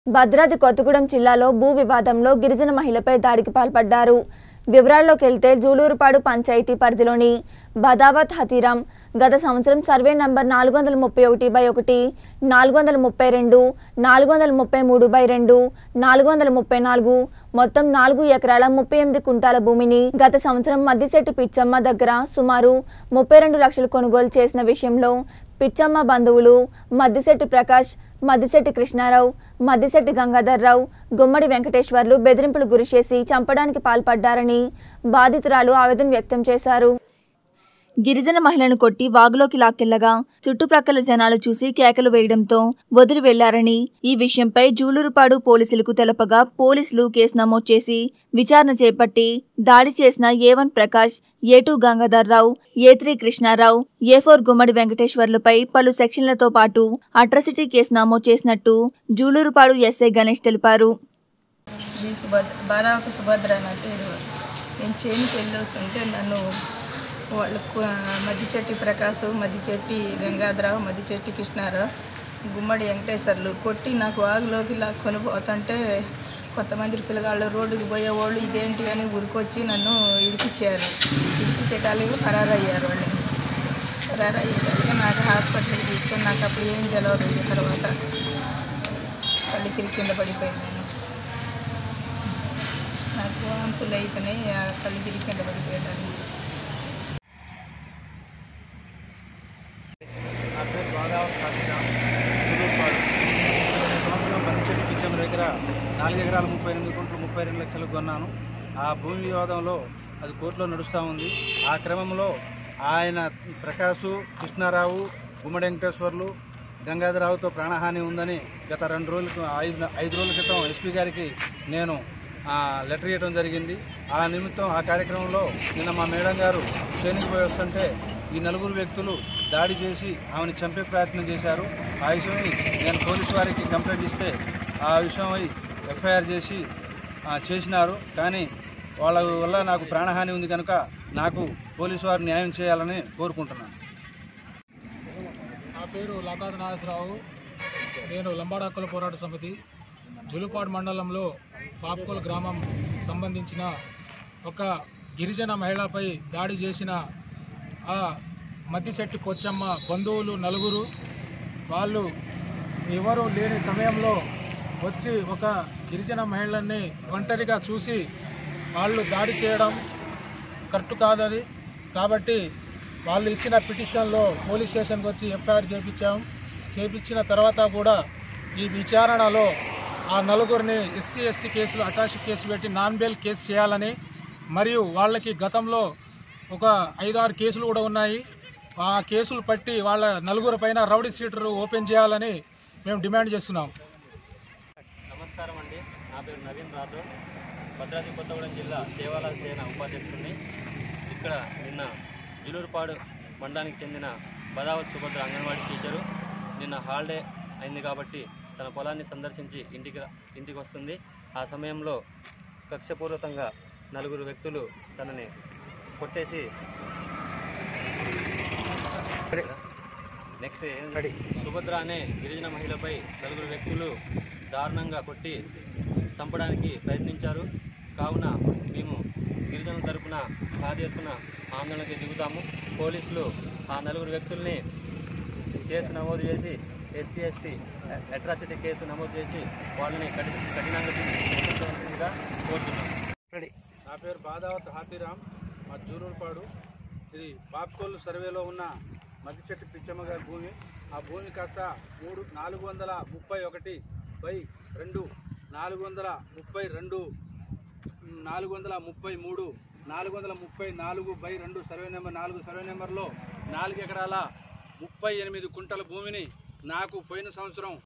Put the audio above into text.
భద్రాద్రి కొత్తగూడెం జిల్లాలో భూ వివాదంలో గిరిజన మహిళపై దాడికి పాల్పడ్డారు వివరాల్లోకి వెళ్తే జూలూరుపాడు పంచాయతీ పరిధిలోని బదావత్ హతీరాం గత సంవత్సరం సర్వే నంబర్ నాలుగు వందల ముప్పై ఒకటి బై ఒకటి నాలుగు వందల ముప్పై రెండు నాలుగు వందల ముప్పై మూడు బై రెండు నాలుగు వందల ముప్పై నాలుగు మొత్తం నాలుగు ఎకరాల ముప్పై ఎనిమిది కుంటాల భూమిని గత సంవత్సరం మద్దిశెట్టి పిచ్చమ్మ దగ్గర సుమారు ముప్పై రెండు లక్షలు కొనుగోలు చేసిన విషయంలో పిచ్చమ్మ బంధువులు మద్దిశెట్టి ప్రకాష్ మద్దిశెట్టి కృష్ణారావు మద్దిశెట్టి గంగాధర్రావు గుమ్మడి వెంకటేశ్వర్లు బెదిరింపులు గురిచేసి చంపడానికి పాల్పడ్డారని బాధితురాలు ఆవేదన వ్యక్తం చేశారు గిరిజన మహిళను కొట్టి వాగులోకి లాక్కెళ్లగా చుట్టుప్రక్కల జనాలు చూసి కేకలు వేయడంతో వదిలి వెళ్లారని ఈ విషయంపై జూలూరుపాడు పోలీసులకు తెలపగా పోలీసులు కేసు నమోదు చేసి విచారణ చేపట్టి దాడి చేసిన A one Prakash A two Gangadhar Rao A three Krishna Rao A four Gummadi వెంకటేశ్వర్లపై పలు సెక్షన్లతో పాటు అట్రాసిటీ కేసు నమోదు చేసినట్టు జూలూరుపాడు ఎస్ఐ గణేష్ తెలిపారు ఈ సుభద్ర బారావతి సుభద్ర నా పేరు నేను చేనికి వెళ్ళి వస్తుంటే నన్ను వాళ్ళు కు- మద్దిచెట్టి ప్రకాశ్ మద్దిచెట్టి గంగాధరరావు మద్దిచెట్టి కృష్ణారావు గుమ్మడి వెంకటేశ్వర్లు కొట్టి నాకు వాగులోకి లాక్కొని పోతుంటే కొంతమంది పిల్లగాళ్ళు రోడ్డుకి పోయేవాళ్ళు ఇదేంటి అని ఉరికొచ్చి నన్ను ఇడిపించారు ఇడిపించేటాలు పరారయ్యారు వాళ్ళు పరారయ్యేటాలుగా నాకు హాస్పిటల్కి తీసుకొని నాకు అప్పుడు ఏం తెలియదు తర్వాత కళ్ళు తిరిగి కింద పడిపోయింది నేను నాకు వాంతులు అయితేనే ఆ కళ్ళు తిరిగి కింద పడిపోయేటాన్ని నా పేరు గోదావరి కాశీరామ్ గురూపాడు సంవత్సరం పనిచేటి కిచెన్ దగ్గర నాలుగు ఎకరాల ముప్పై ఎనిమిది గుంటలు ముప్పై రెండు లక్షలకు కొన్నాను ఆ భూమి వివాదంలో అది కోర్టులో నడుస్తూ ఉంది ఆ క్రమంలో ఆయన ప్రకాశు కృష్ణారావు గుమ్మడి వెంకటేశ్వర్లు గంగాధరరావుతో ప్రాణహాని ఉందని గత రెండు రోజులకు ఐదు ఐదు రోజుల క్రితం ఎస్పీ గారికి నేను ఆ, లెటర్ ఇవ్వడం జరిగింది ఆ నిమిత్తం ఆ కార్యక్రమంలో నిన్న మా మేడం గారు ట్రైనింగ్ పోయి వస్తుంటే ఈ నలుగురు వ్యక్తులు దాడి చేసి ఆమెను చంపే ప్రయత్నం చేశారు ఆ విషయమై నేను పోలీసు వారికి కంప్లైంట్ ఇస్తే ఆ విషయమై ఎఫ్ఐఆర్ చేసి ఆ, చేసినారు కానీ వాళ్ళ వల్ల నాకు ప్రాణహాని ఉంది కనుక నాకు పోలీసు వారు న్యాయం చేయాలని కోరుకుంటున్నాను నా పేరు లాకాజ నాగేశ్వరరావు నేను లంబాడ హక్కుల పోరాట సమితి జులుపాడు మండలంలో పాప్కోల్ గ్రామం సంబంధించిన ఒక గిరిజన మహిళపై దాడి చేసిన ఆ మద్దిశెట్టి పొచ్చమ్మ బంధువులు నలుగురు వాళ్ళు ఎవరు లేని సమయంలో వచ్చి ఒక గిరిజన మహిళల్ని ఒంటరిగా చూసి వాళ్ళు దాడి చేయడం కరెక్ట్ కాదు అది కాబట్టి వాళ్ళు ఇచ్చిన పిటిషన్లో పోలీస్ స్టేషన్కి వచ్చి ఎఫ్ఐఆర్ చేపించాం చేపించిన తర్వాత కూడా ఈ విచారణలో ఆ నలుగురిని ఎస్సీ ఎస్టీ కేసులు అటాచ్ కేసు పెట్టి నాన్ బెయిల్ కేసు చేయాలని మరియు వాళ్ళకి గతంలో ఒక ఐదారు కేసులు కూడా ఉన్నాయి ఆ కేసులు పట్టి వాళ్ళ నలుగురు పైన రౌడీ సీటర్ ఓపెన్ చేయాలని మేము డిమాండ్ చేస్తున్నాం నమస్కారం అండి నా పేరు నవీన్ రాథోడ్ భద్రాద్రి కొత్తగూడెం జిల్లా సేవాల సేన ఉపాధ్యక్షుడిని ఇక్కడ నిన్న జులూరుపాడు మండలానికి చెందిన బదావత్ సుభద్ర అంగన్వాడీ టీచరు నిన్న హాలిడే అయింది కాబట్టి తన పొలాన్ని సందర్శించి ఇంటికి రా- ఇంటికి వస్తుంది ఆ సమయంలో కక్షపూర్వకంగా నలుగురు వ్యక్తులు తనని కొట్టేసి నెక్స్ట్ ఏంటంటే సుభద్ర అనే గిరిజన మహిళపై నలుగురు వ్యక్తులు దారుణంగా కొట్టి చంపడానికి ప్రయత్నించారు కావున మేము గిరిజనుల తరపున భారీ ఎత్తున ఆందోళనకి దిగుతాము పోలీసులు ఆ నలుగురు వ్యక్తుల్ని కేసు నమోదు చేసి ఎస్సీ ఎస్టీ అట్రాసిటీ కేసు నమోదు చేసి వాళ్ళని కఠి కఠినంగా శిక్షించవలసిందిగా కోరుతున్నాం నా పేరు బాదావత్ హాతీరామ్ మా జూరూరుపాడు ఇది బాప్కోల్ సర్వేలో ఉన్న మద్దిచెట్టు పిచ్చమ్మ గారి భూమి ఆ భూమి కాస్త మూడు నాలుగు వందల ముప్పై ఒకటి బై రెండు నాలుగు వందల ముప్పై రెండు నాలుగు వందల ముప్పై మూడు నాలుగు వందల ముప్పై నాలుగు బై రెండు సర్వే నెంబర్ నాలుగు సర్వే నెంబర్లో నాలుగు ఎకరాల ముప్పై ఎనిమిది కుంటల భూమిని నాకు పోయిన సంవత్సరం